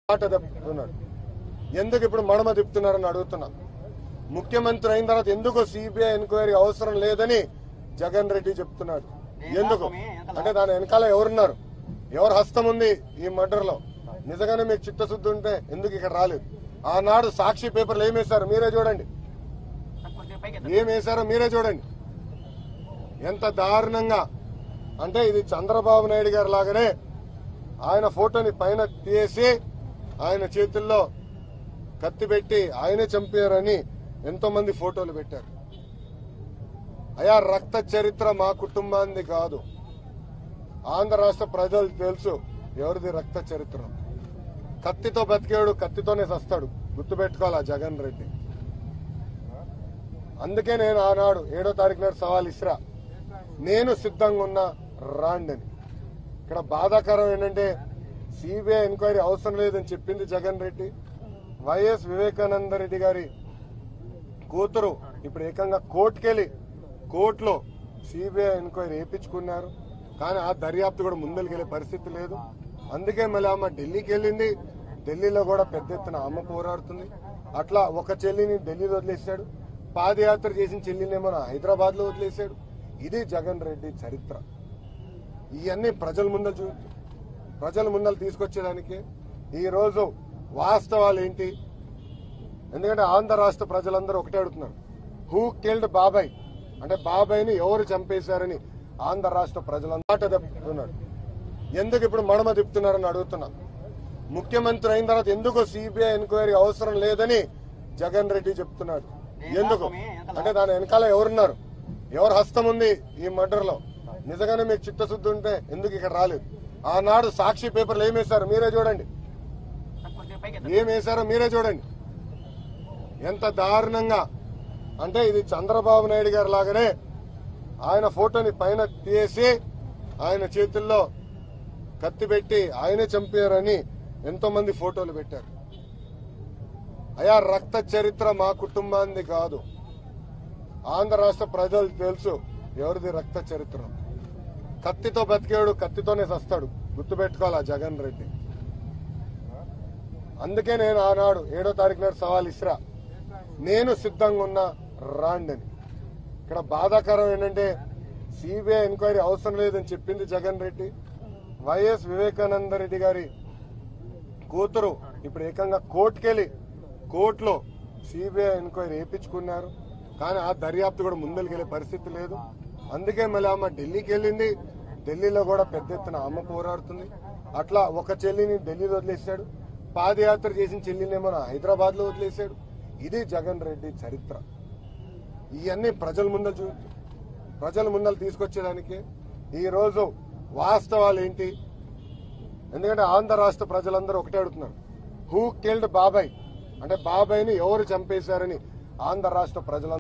మాట చెప్తున్నాడు ఎందుకు ఇప్పుడు మడమ తిప్పుతున్నారని అడుగుతున్నా ముఖ్యమంత్రి అయిన తర్వాత ఎందుకు సిబిఐ ఎంక్వైరీ అవసరం లేదని జగన్ రెడ్డి చెప్తున్నాడు ఎందుకు అంటే దాని వెనకాల ఎవరున్నారు ఎవరు హస్తం ఉంది ఈ మర్డర్ లో నిజంగానే మీకు చిత్తశుద్ధి ఉంటే ఎందుకు ఇక్కడ రాలేదు ఆనాడు సాక్షి పేపర్లు ఏం వేశారు మీరే చూడండి ఏం వేశారో మీరే చూడండి ఎంత దారుణంగా అంటే ఇది చంద్రబాబు నాయుడు గారి లాగానే ఆయన ఫోటోని పైన తీసి ఆయన చేతుల్లో కత్తి పెట్టి ఆయనే చంపారని ఎంతో మంది ఫోటోలు పెట్టారు అయా రక్త చరిత్ర మా కుటుంబాన్ని కాదు ఆంధ్ర రాష్ట్ర ప్రజలు తెలుసు ఎవరిది రక్త చరిత్ర కత్తితో బతికేవాడు కత్తితోనే సస్తాడు గుర్తుపెట్టుకోవాలా జగన్ రెడ్డి అందుకే నేను ఆనాడు ఏడో తారీఖు నాడు సవాల్ ఇస్రా నేను సిద్ధంగా ఉన్న రాండని ఇక్కడ బాధాకరం ఏంటంటే సిబిఐ ఎంక్వైరీ అవసరం లేదని చెప్పింది జగన్ రెడ్డి వైఎస్ వివేకానంద రెడ్డి గారి కూతురు ఇప్పుడు ఏకంగా కోర్టుకెళ్ళి కోర్టులో సిబిఐ ఎంక్వైరీ వేయించుకున్నారు కానీ ఆ దర్యాప్తు కూడా ముందరికెళ్లే పరిస్థితి లేదు అందుకే మళ్ళీ ఆమె ఢిల్లీకి వెళ్ళింది ఢిల్లీలో కూడా పెద్ద ఎత్తున అమ్మ పోరాడుతుంది అట్లా ఒక చెల్లిని ఢిల్లీలో వదిలేశాడు పాదయాత్ర చేసిన చెల్లినేమో హైదరాబాద్ లో వదిలేశాడు ఇది జగన్ రెడ్డి చరిత్ర ఇవన్నీ ప్రజల ముందర చూ ప్రజల ముందర తీసుకొచ్చేదానికి ఈ రోజు వాస్తవాలు ఏంటి ఎందుకంటే ఆంధ్ర రాష్ట్ర ప్రజలందరూ ఒకటే అడుగుతున్నారు హూ కిల్డ్ బాబాయ్ అంటే బాబాయ్ని ఎవరు చంపేశారని ఆంధ్ర రాష్ట్ర ప్రజలందరూ మాట చెప్తున్నాడు ఎందుకు ఇప్పుడు మడమ తిప్పుతున్నారని అడుగుతున్నా ముఖ్యమంత్రి అయిన తర్వాత ఎందుకు సిబిఐ ఎంక్వైరీ అవసరం లేదని జగన్ రెడ్డి చెప్తున్నాడు ఎందుకు అంటే దాని వెనకాల ఎవరున్నారు ఎవరు హస్తం ఉంది ఈ మర్డర్ లో నిజంగానే మీకు చిత్తశుద్ధి ఉంటే ఎందుకు ఇక్కడ రాలేదు ఆనాడు సాక్షి పేపర్లు ఏం వేశారు మీరే చూడండి ఏం వేశారో మీరే చూడండి ఎంత దారుణంగా అంటే ఇది చంద్రబాబు నాయుడు గారి లాగానే ఆయన ఫోటోని పైన తీసి ఆయన చేతుల్లో కత్తి పెట్టి ఆయనే చంపారని ఎంతో మంది ఫోటోలు పెట్టారు అయా రక్త చరిత్ర మా కుటుంబాన్ని కాదు ఆంధ్ర రాష్ట్ర ప్రజలు తెలుసు ఎవరిది రక్త చరిత్ర కత్తితో బతికేవాడు కత్తితోనే సస్తాడు గుర్తుపెట్టుకోవాలా జగన్ రెడ్డి అందుకే నేను ఆనాడు ఏడో తారీఖు నాడు సవాల్ ఇస్రా నేను సిద్ధంగా ఉన్న రాండని ఇక్కడ బాధాకరం ఏంటంటే సిబిఐ ఎంక్వైరీ అవసరం లేదని చెప్పింది జగన్ రెడ్డి వైఎస్ వివేకానంద రెడ్డి గారి కూతురు ఇప్పుడు ఏకంగా కోర్టుకెళ్ళి కోర్టులో సిబిఐ ఎంక్వైరీ వేయించుకున్నారు కానీ ఆ దర్యాప్తు కూడా ముందరికెళ్లే పరిస్థితి లేదు అందుకే మళ్ళీ ఆమె ఢిల్లీకి వెళ్ళింది ఢిల్లీలో కూడా పెద్ద ఎత్తున అమ్మ పోరాడుతుంది అట్లా ఒక చెల్లిని ఢిల్లీలో వదిలేశాడు పాదయాత్ర చేసిన చెల్లినేమో హైదరాబాద్ లో వదిలేశాడు ఇది జగన్ రెడ్డి చరిత్ర ఇవన్నీ ప్రజల ముందర చూ ప్రజల ముందర తీసుకొచ్చేదానికి ఈ రోజు వాస్తవాలు ఏంటి ఎందుకంటే ఆంధ్ర రాష్ట్ర ప్రజలందరూ ఒకటే అడుగుతున్నారు హూ కిల్డ్ బాబాయ్ అంటే బాబాయ్ని ఎవరు చంపేశారని ఆంధ్ర రాష్ట్ర ప్రజలందరూ